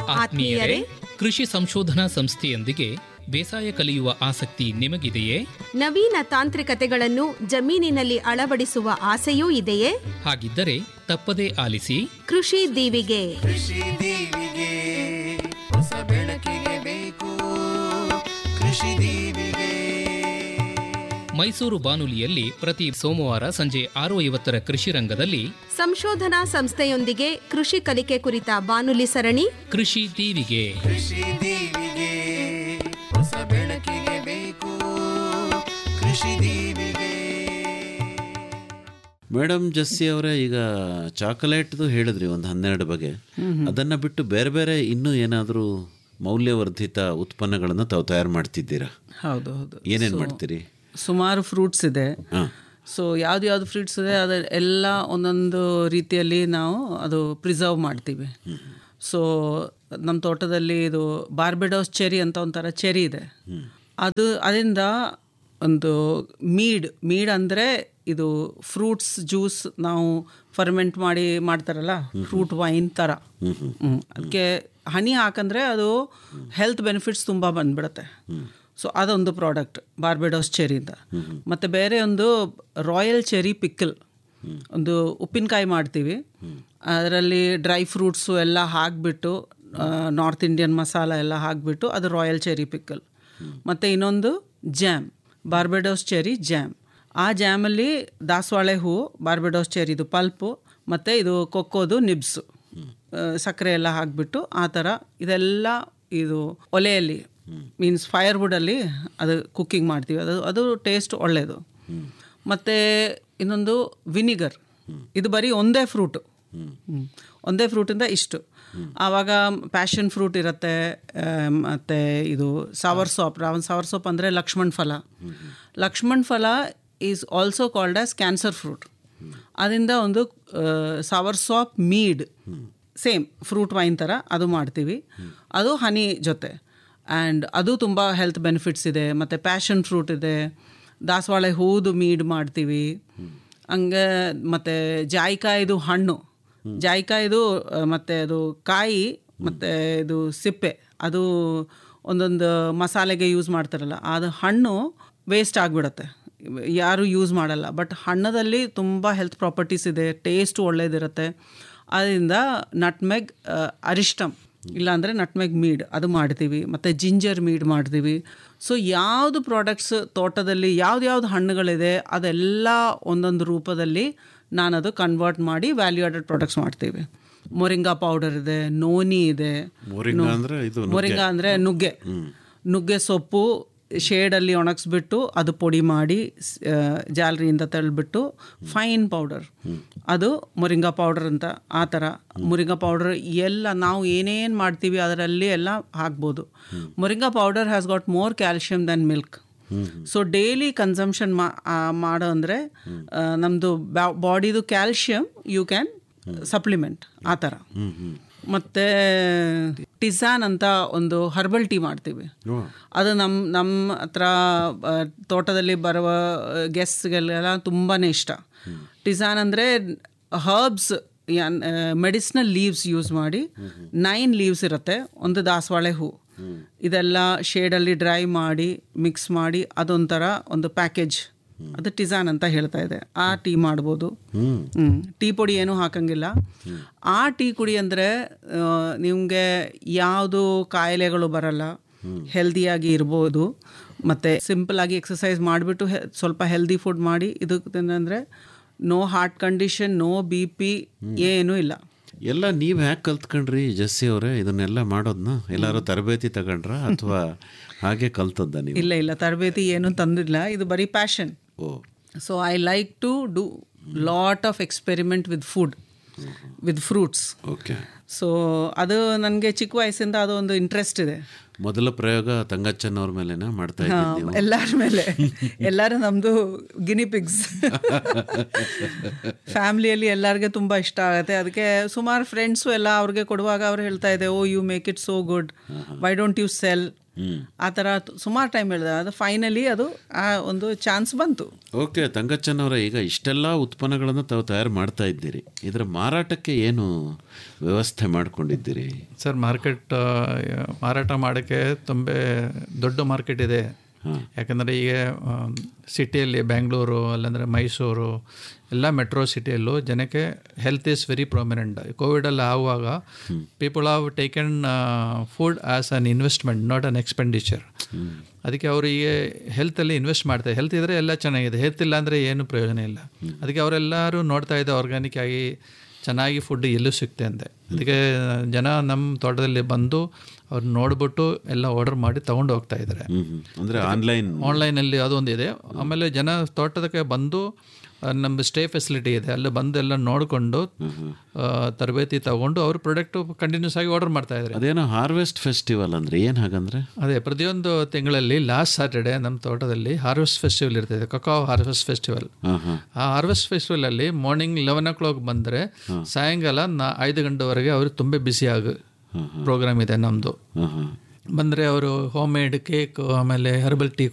ಆತ್ಮೀಯರೇ ಕೃಷಿ ಸಂಶೋಧನಾ ಸಂಸ್ಥೆಯೊಂದಿಗೆ ಬೇಸಾಯ ಕಲಿಯುವ ಆಸಕ್ತಿ ನಿಮಗಿದೆಯೇ ನವೀನ ತಾಂತ್ರಿಕತೆಗಳನ್ನು ಜಮೀನಿನಲ್ಲಿ ಅಳವಡಿಸುವ ಆಸೆಯೂ ಇದೆಯೇ ಹಾಗಿದ್ದರೆ ತಪ್ಪದೇ ಆಲಿಸಿ ಕೃಷಿ ದೀವಿಗೆ ಕೃಷಿ ದೀವಿಗೆ ಹೊಸ ಬೆಳಕಿಗೆ ಬೇಕು ಕೃಷಿ ದೀವಿಗೆ ಮೈಸೂರು ಬಾನುಲಿಯಲ್ಲಿ ಪ್ರತಿ ಸೋಮವಾರ ಸಂಜೆ ಆರು ಐವತ್ತರ ಕೃಷಿ ರಂಗದಲ್ಲಿ ಸಂಶೋಧನಾ ಸಂಸ್ಥೆಯೊಂದಿಗೆ ಕೃಷಿ ಕಲಿಕೆ ಕುರಿತ ಬಾನುಲಿ ಸರಣಿ ಕೃಷಿ ದೀವಿಗೆ ಕೃಷಿ ದೀವಿಗೆ ಹೊಸ ಬೆಳಕಿಗೆ ಬೇಕು ಕೃಷಿ ದೀವಿಗೆ ಮೇಡಮ್ ಜಸ್ಸಿ ಅವರೇ ಈಗ ಚಾಕೊಲೇಟ್ದು ಹೇಳಿದ್ರಿ ಒಂದು ಹನ್ನೆರಡು ಬಗೆ ಅದನ್ನ ಬಿಟ್ಟು ಬೇರೆ ಬೇರೆ ಇನ್ನೂ ಏನಾದರೂ ಮೌಲ್ಯವರ್ಧಿತ ಉತ್ಪನ್ನಗಳನ್ನು ತಾವು ತಯಾರು ಮಾಡ್ತಿದ್ದೀರಾ ಹೌದು ಹೌದು ಏನೇನು So, ಮಾಡ್ತೀರಿ ಸುಮಾರು ಫ್ರೂಟ್ಸ್ ಇದೆ ಹಾಂ ಸೊ ಯಾವ್ದು ಯಾವ್ದು ಫ್ರೂಟ್ಸ್ ಇದೆ ಅದು ಎಲ್ಲ ಒಂದೊಂದು ರೀತಿಯಲ್ಲಿ ನಾವು ಅದು ಪ್ರಿಸರ್ವ್ ಮಾಡ್ತೀವಿ ಸೊ ನಮ್ಮ ತೋಟದಲ್ಲಿ ಇದು ಬಾರ್ಬೆಡೋಸ್ ಚೆರಿ ಅಂತ ಒಂಥರ ಚೆರಿ ಇದೆ ಅದು ಅದರಿಂದ ಒಂದು ಮೀಡ್ ಮೀಡ್ ಅಂದರೆ ಇದು ಫ್ರೂಟ್ಸ್ ಜ್ಯೂಸ್ ನಾವು ಫರ್ಮೆಂಟ್ ಮಾಡಿ ಮಾಡ್ತಾರಲ್ಲ ಫ್ರೂಟ್ ವೈನ್ ಥರ ಹ್ಮ್. ಅದಕ್ಕೆ ಹನಿ ಹಾಕಂದ್ರೆ ಅದು ಹೆಲ್ತ್ ಬೆನಿಫಿಟ್ಸ್ ತುಂಬ ಬಂದ್ಬಿಡುತ್ತೆ ಸೊ ಅದೊಂದು ಪ್ರಾಡಕ್ಟ್ ಬಾರ್ಬೆಡೋಸ್ ಚೆರಿಯಿಂದ ಮತ್ತು ಬೇರೆ ಒಂದು ರಾಯಲ್ ಚೆರಿ ಪಿಕ್ಕಲ್ ಒಂದು ಉಪ್ಪಿನಕಾಯಿ ಮಾಡ್ತೀವಿ ಅದರಲ್ಲಿ ಡ್ರೈ ಫ್ರೂಟ್ಸು ಎಲ್ಲ ಹಾಕಿಬಿಟ್ಟು ನಾರ್ತ್ ಇಂಡಿಯನ್ ಮಸಾಲ ಎಲ್ಲ ಹಾಕಿಬಿಟ್ಟು ಅದು ರಾಯಲ್ ಚೆರಿ ಪಿಕ್ಕಲ್ ಮತ್ತು ಇನ್ನೊಂದು ಜ್ಯಾಮ್ ಬಾರ್ಬೆಡೋಸ್ ಚೆರಿ ಜ್ಯಾಮ್ ಆ ಜ್ಯಾಮಲ್ಲಿ ದಾಸವಾಳೆ ಹೂವು ಬಾರ್ಬೆಡೋಸ್ ಚೆರಿದು ಪಲ್ಪು ಮತ್ತು ಇದು ಕೊಕ್ಕೋದು ನಿಬ್ಸು ಆ, ಸಕ್ಕರೆ ಎಲ್ಲ ಹಾಕಿಬಿಟ್ಟು ಆ ಥರ ಇದೆಲ್ಲ ಇದು ಒಲೆಯಲ್ಲಿ ಮೀನ್ಸ್ ಫೈರ್ವುಡಲ್ಲಿ ಅದು ಕುಕ್ಕಿಂಗ್ ಮಾಡ್ತೀವಿ ಅದು ಅದು ಟೇಸ್ಟ್ ಒಳ್ಳೆಯದು ಮತ್ತು ಇನ್ನೊಂದು ವಿನಿಗರ್ ಇದು ಬರೀ ಒಂದೇ ಫ್ರೂಟು ಹ್ಮ್. ಒಂದೇ ಫ್ರೂಟಿಂದ ಇಷ್ಟು ಆವಾಗ ಪ್ಯಾಷನ್ ಫ್ರೂಟ್ ಇರುತ್ತೆ ಆ, ಮತ್ತೆ ಇದು ಸವರ್ ಸೋಪ್ ರಾವನ್ ಸವರ್ ಸೋಪ್ ಅಂದರೆ ಲಕ್ಷ್ಮಣ್ ಫಲ ಲಕ್ಷ್ಮಣ್ ಫಲ is also called as cancer fruit ಅದರಿಂದ ಒಂದು soursop mead same fruit wine ಥರ ಅದು ಮಾಡ್ತೀವಿ ಅದು ಹನಿ ಜೊತೆ ಆ್ಯಂಡ್ ಅದು ತುಂಬ ಹೆಲ್ತ್ ಬೆನಿಫಿಟ್ಸ್ ಇದೆ ಮತ್ತು ಪ್ಯಾಷನ್ ಫ್ರೂಟ್ ಇದೆ ದಾಸವಾಳೆ ಹೂದು ಮೀಡ್ ಮಾಡ್ತೀವಿ ಹಂಗೆ ಮತ್ತು ಜಾಯಿಕಾಯಿದು ಹಣ್ಣು ಜಾಯಿಕಾಯಿದು ಆ, ಮತ್ತೆ ಅದು ಕಾಯಿ ಮತ್ತು ಇದು ಸಿಪ್ಪೆ ಅದು ಒಂದೊಂದು ಮಸಾಲೆಗೆ ಯೂಸ್ ಮಾಡ್ತಾರಲ್ಲ ಅದು ಹಣ್ಣು ವೇಸ್ಟ್ ಆಗಿಬಿಡತ್ತೆ ಯಾರು ಯೂಸ್ ಮಾಡಲ್ಲ ಬಟ್ ಹಣ್ಣದಲ್ಲಿ ತುಂಬ ಹೆಲ್ತ್ ಪ್ರಾಪರ್ಟೀಸ್ ಇದೆ ಟೇಸ್ಟ್ ಒಳ್ಳೇದಿರುತ್ತೆ ಅದರಿಂದ ನಟ್ಮೆಗ್ ಅರಿಷ್ಟಮ್ ಇಲ್ಲಾಂದರೆ ನಟ್ಮೆಗ್ ಮೀಡ್ ಅದು ಮಾಡ್ತೀವಿ ಮತ್ತು ಜಿಂಜರ್ ಮೀಡ್ ಮಾಡ್ತೀವಿ ಸೊ ಯಾವುದು ಪ್ರಾಡಕ್ಟ್ಸ್ ತೋಟದಲ್ಲಿ ಯಾವ್ದು ಯಾವ್ದು ಹಣ್ಣುಗಳಿದೆ ಅದೆಲ್ಲ ಒಂದೊಂದು ರೂಪದಲ್ಲಿ ನಾನು ಅದು ಕನ್ವರ್ಟ್ ಮಾಡಿ ವ್ಯಾಲ್ಯೂ ಆಡೆಡ್ ಪ್ರಾಡಕ್ಟ್ಸ್ ಮಾಡ್ತೀವಿ ಮೊರಿಂಗಾ ಪೌಡರ್ ಇದೆ ನೋನಿ ಇದೆ ಮೊರಿಂಗಾ ಅಂದ್ರೆ ಇದು ನುಗ್ಗೆ. ಮೊರಿಂಗಾ ಅಂದರೆ ನುಗ್ಗೆ ನುಗ್ಗೆ ಸೊಪ್ಪು ಶೇಡಲ್ಲಿ ಒಣಗಿಸ್ಬಿಟ್ಟು ಅದು ಪೊಡಿ ಮಾಡಿ ಸ್- ಆ, ಜಾಲರಿಯಿಂದ ತಳ್ಳಿಬಿಟ್ಟು ಫೈನ್ ಪೌಡರ್ ಅದು ಮೊರಿಂಗಾ ಪೌಡರ್ ಅಂತ ಆ ಥರ ಮೊರಿಂಗಾ ಪೌಡರ್ ಎಲ್ಲ ನಾವು ಏನೇನು ಮಾಡ್ತೀವಿ ಅದರಲ್ಲಿ ಎಲ್ಲ ಹಾಕ್ಬೋದು moringa powder has got more calcium then milk so daily consumption ಮಾಡೋ ಅಂದರೆ ನಮ್ಮದು ಬಾಡಿದು ಕ್ಯಾಲ್ಶಿಯಮ್ ಯು ಕ್ಯಾನ್ ಸಪ್ಲಿಮೆಂಟ್ ಆ ಥರ ಮತ್ತು ಟಿಸಾನ್ ಅಂತ ಒಂದು ಹರ್ಬಲ್ ಟೀ ಮಾಡ್ತೀವಿ ಅದು ನಮ್ಮ ನಮ್ಮ ಹತ್ರ ಆ, ತೋಟದಲ್ಲಿ ಬರುವ ಗೆಸ್ಟ್ಗೆಲ್ಲ ತುಂಬಾ ಇಷ್ಟ ಟಿಸಾನ್ ಅಂದರೆ ಹರ್ಬ್ಸ್ ಮೆಡಿಸಿನಲ್ ಲೀವ್ಸ್ ಯೂಸ್ ಮಾಡಿ ನೈನ್ ಲೀವ್ಸ್ ಇರುತ್ತೆ ಒಂದು ದಾಸವಾಳೆ ಹೂ ಇದೆಲ್ಲ ಶೇಡಲ್ಲಿ ಡ್ರೈ ಮಾಡಿ ಮಿಕ್ಸ್ ಮಾಡಿ ಅದೊಂಥರ ಒಂದು ಪ್ಯಾಕೇಜ್ ಅದು ಟಿಸಾನ್ ಅಂತ ಹೇಳ್ತಾ ಇದೆ ಆ ಟೀ ಮಾಡ್ಬೋದು ಹ್ಮ್. ಟೀ ಪುಡಿ ಏನೂ ಹಾಕಂಗಿಲ್ಲ ಆ ಟೀ ಕುಡಿ ಅಂದರೆ ನಿಮಗೆ ಯಾವುದು ಕಾಯಿಲೆಗಳು ಬರಲ್ಲ ಹೆಲ್ದಿಯಾಗಿ ಇರ್ಬೋದು ಮತ್ತು ಸಿಂಪಲಾಗಿ ಎಕ್ಸಸೈಸ್ ಮಾಡಿಬಿಟ್ಟು ಸ್ವಲ್ಪ ಹೆಲ್ದಿ ಫುಡ್ ಮಾಡಿ ಇದು ಅಂದರೆ no heart condition no B P ಏನೂ ಇಲ್ಲ ಎಲ್ಲ ನೀವು ಹ್ಯಾಕ್ ಕಲ್ತ್ಕೊಂಡ್ರಿ ಜಸ್ಸಿ ಅವರೇ ಇದನ್ನೆಲ್ಲ ಮಾಡೋದನ್ನ ಎಲ್ಲಾರು ತರಬೇತಿ ತಗೊಂಡ್ರ ಅಥವಾ ಹಾಗೆ ಕಲ್ತದ್ದ ನೀವು ಇಲ್ಲ ಇಲ್ಲ ತರಬೇತಿ ಏನೂ ತಂದಿಲ್ಲ ಇದು ಬರೀ passion oh so I like to do lot of experiment with food with fruits okay so ಅದು ನನಗೆ ಚಿಕ್ಕ ವಯಸ್ಸಿಂದ ಅದು ಒಂದು ಇಂಟ್ರೆಸ್ಟ್ ಇದೆ ಮೊದಲ ಪ್ರಯೋಗ ತಂಗಚ್ಚನ್ ಅವ್ರ ಮೇಲೆನ ಮಾಡ್ತಾ ಇದ್ದೀವಿ ನೀವು ಎಲ್ಲರ ಮೇಲೆ ಎಲ್ಲರೂ ನಮ್ಮದು ಗಿನಿ ಪಿಗ್ಸ್ ಫ್ಯಾಮ್ಲಿಯಲ್ಲಿ ಎಲ್ಲರಿಗೆ ತುಂಬ ಇಷ್ಟ ಆಗುತ್ತೆ ಅದಕ್ಕೆ ಸುಮಾರು ಫ್ರೆಂಡ್ಸು ಎಲ್ಲ ಅವ್ರಿಗೆ ಕೊಡುವಾಗ ಅವ್ರು ಹೇಳ್ತಾ ಇದೆ oh you make it so good why don't you sell ಆ ಥರ ಸುಮಾರು ಟೈಮ್ ಹೇಳಿದೆ ಅದು ಫೈನಲಿ ಅದು ಆ ಒಂದು ಚಾನ್ಸ್ ಬಂತು ಓಕೆ ತಂಗಚ್ಚನ್ ಅವರ ಈಗ ಇಷ್ಟೆಲ್ಲ ಉತ್ಪನ್ನಗಳನ್ನು ತಾವು ತಯಾರು ಮಾಡ್ತಾ ಇದ್ದೀರಿ ಇದರ ಮಾರಾಟಕ್ಕೆ ಏನು ವ್ಯವಸ್ಥೆ ಮಾಡ್ಕೊಂಡಿದ್ದೀರಿ ಸರ್ ಮಾರ್ಕೆಟ್ ಮಾರಾಟ ಮಾಡೋಕ್ಕೆ ತುಂಬ ದೊಡ್ಡ ಮಾರ್ಕೆಟ್ ಇದೆ ಯಾಕಂದರೆ ಈಗ ಸಿಟಿಯಲ್ಲಿ ಬ್ಯಾಂಗ್ಳೂರು ಅಲ್ಲಂದರೆ ಮೈಸೂರು ಎಲ್ಲ ಮೆಟ್ರೋ ಸಿಟಿಯಲ್ಲೂ ಜನಕ್ಕೆ ಹೆಲ್ತ್ ಈಸ್ ವೆರಿ ಪ್ರೊಮಿನೆಂಟ್ ಕೋವಿಡಲ್ಲಿ ಆಗುವಾಗ people have taken food as an investment not an expenditure ಅದಕ್ಕೆ ಅವರಿಗೆ ಹೆಲ್ತಲ್ಲಿ ಇನ್ವೆಸ್ಟ್ ಮಾಡ್ತಾರೆ ಹೆಲ್ತ್ ಇದ್ದರೆ ಎಲ್ಲ ಚೆನ್ನಾಗಿದೆ ಹೆಲ್ತ್ ಇಲ್ಲ ಅಂದರೆ ಏನು ಪ್ರಯೋಜನ ಇಲ್ಲ ಅದಕ್ಕೆ ಅವರೆಲ್ಲರೂ ನೋಡ್ತಾ ಇದ್ದೆ ಆರ್ಗ್ಯಾನಿಕ್ ಆಗಿ ಚೆನ್ನಾಗಿ ಫುಡ್ ಎಲ್ಲೂ ಸಿಗುತ್ತೆ ಅಂತೆ ಅದಕ್ಕೆ ಜನ ನಮ್ಮ ತೋಟದಲ್ಲಿ ಬಂದು ಅವ್ರು ನೋಡ್ಬಿಟ್ಟು ಎಲ್ಲ ಆರ್ಡರ್ ಮಾಡಿ ತಗೊಂಡು ಹೋಗ್ತಾ ಇದ್ದಾರೆ ಹ್ಮ್ ಹ್ಮ್. ಅಂದ್ರೆ ಆನ್ಲೈನ್ ಆನ್ಲೈನಲ್ಲಿ ಅದೊಂದಿದೆ ಆಮೇಲೆ ಜನ ತೋಟದಕ್ಕೆ ಬಂದು ಆ, ನಮ್ದು ಸ್ಟೇ ಫೆಸಿಲಿಟಿ ಇದೆ ಅಲ್ಲಿ ಬಂದು ಎಲ್ಲ ನೋಡಿಕೊಂಡು ತರಬೇತಿ ತಗೊಂಡು ಅವರು ಪ್ರಾಡಕ್ಟು ಕಂಟಿನ್ಯೂಸ್ ಆಗಿ ಆರ್ಡರ್ ಮಾಡ್ತಾ ಇದ್ದಾರೆ ಅದೇನೋ ಹಾರ್ವೆಸ್ಟ್ ಫೆಸ್ಟಿವಲ್ ಅಂದ್ರೆ ಏನ್ ಹಾಗಂದ್ರೆ ಅದೇ ಪ್ರತಿಯೊಂದು ತಿಂಗಳಲ್ಲಿ ಲಾಸ್ಟ್ ಸ್ಯಾಟರ್ಡೆ ನಮ್ಮ ತೋಟದಲ್ಲಿ ಹಾರ್ವೆಸ್ಟ್ ಫೆಸ್ಟಿವಲ್ ಇರ್ತದೆ ಕಕಾವ್ ಹಾರ್ವೆಸ್ಟ್ ಫೆಸ್ಟಿವಲ್ ಹಾ ಹಾ ಆ ಹಾರ್ವೆಸ್ಟ್ ಫೆಸ್ಟಿವಲ್ ಅಲ್ಲಿ ಮಾರ್ನಿಂಗ್ ಲೆವೆನ್ ಓ ಕ್ಲಾಕ್ ಬಂದರೆ ಸಾಯಂಕಾಲ ನಾ ಐದು ಗಂಟೆವರೆಗೆ ಅವರು ತುಂಬ ಬಿಸಿಯಾಗಿ ಪ್ರೋಗ್ರಾಮ್ ಇದೆ ನಮ್ಮದು ಹಾ ಹಾ ಬಂದರೆ ಅವರು ಹೋಮ್ ಮೇಡ್ ಕೇಕ್ ಆಮೇಲೆ ಹರ್ಬಲ್ ಟೀ